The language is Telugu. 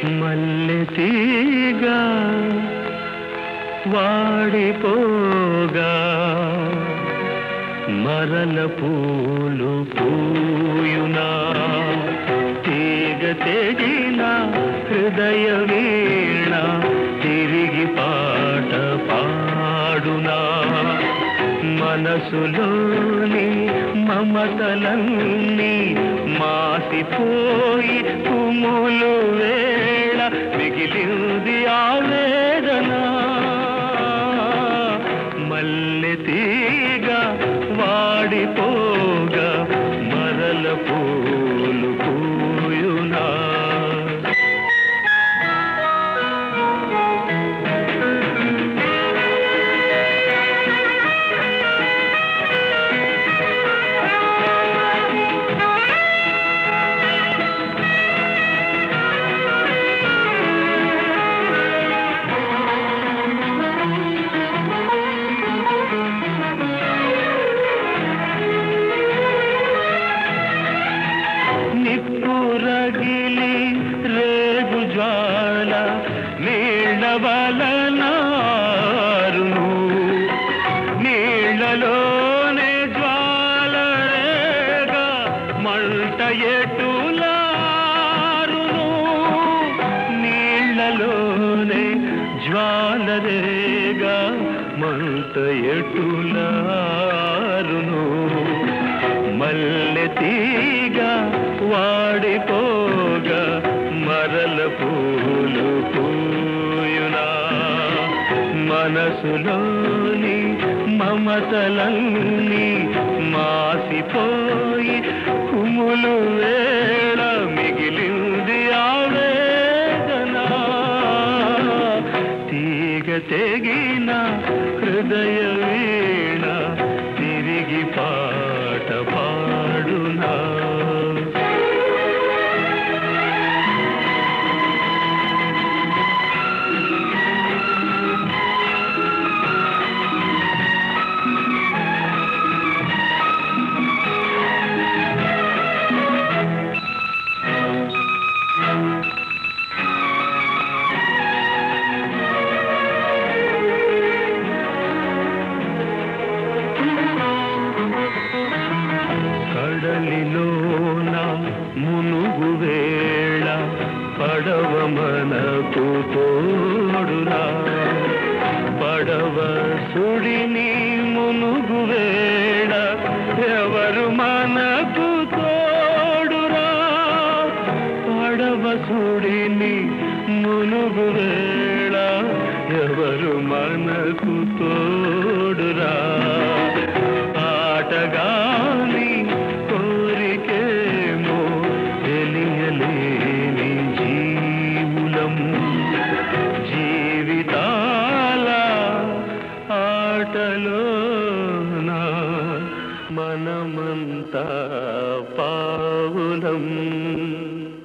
మల్లె తీగ వాడిపోగా మరల పూలు పూయునా తీగ తెగిన హృదయ వీణ తిరిగి పాట పాడునా మనసులోని మమతలన్నీ మాసిపోయి కుములు వేళ మిగిలింది ఆవేదన మల్లె తీగ వాడిపోగా మరల పూలు పూయునా నిప్పురగిలి రేగు జ్వాల నీళ్ళ వలనారును నీళ్ళలోనే జ్వాల రేగా మంట ఎటులారును నీళ్ళలోనే జ్వాల రేగా మంట ఎటులారును మల్లె తీగ వాడిపోగా మరల పూలు పూయునా మనసులోని మమతలన్నీ మాసిపోయి కుములు వేళ మిగిలింది ఆవేదన తీగ తెగిన హృదయ వీణ తిరిగి పాట పాడునా కడలిలోన మునుగు వేళ పడవ మనకు తోడురా పడవ సుడిని మునుగు వేళ ఎవరు మనకు తోడురా పడవ సుడిని మునుగు వేళ ఎవరు మనకు తోడురా ఆటగాని కోరికేమో తెలియలేని జీవులం జీవితాల ఆటలోన మనమంతా పావులం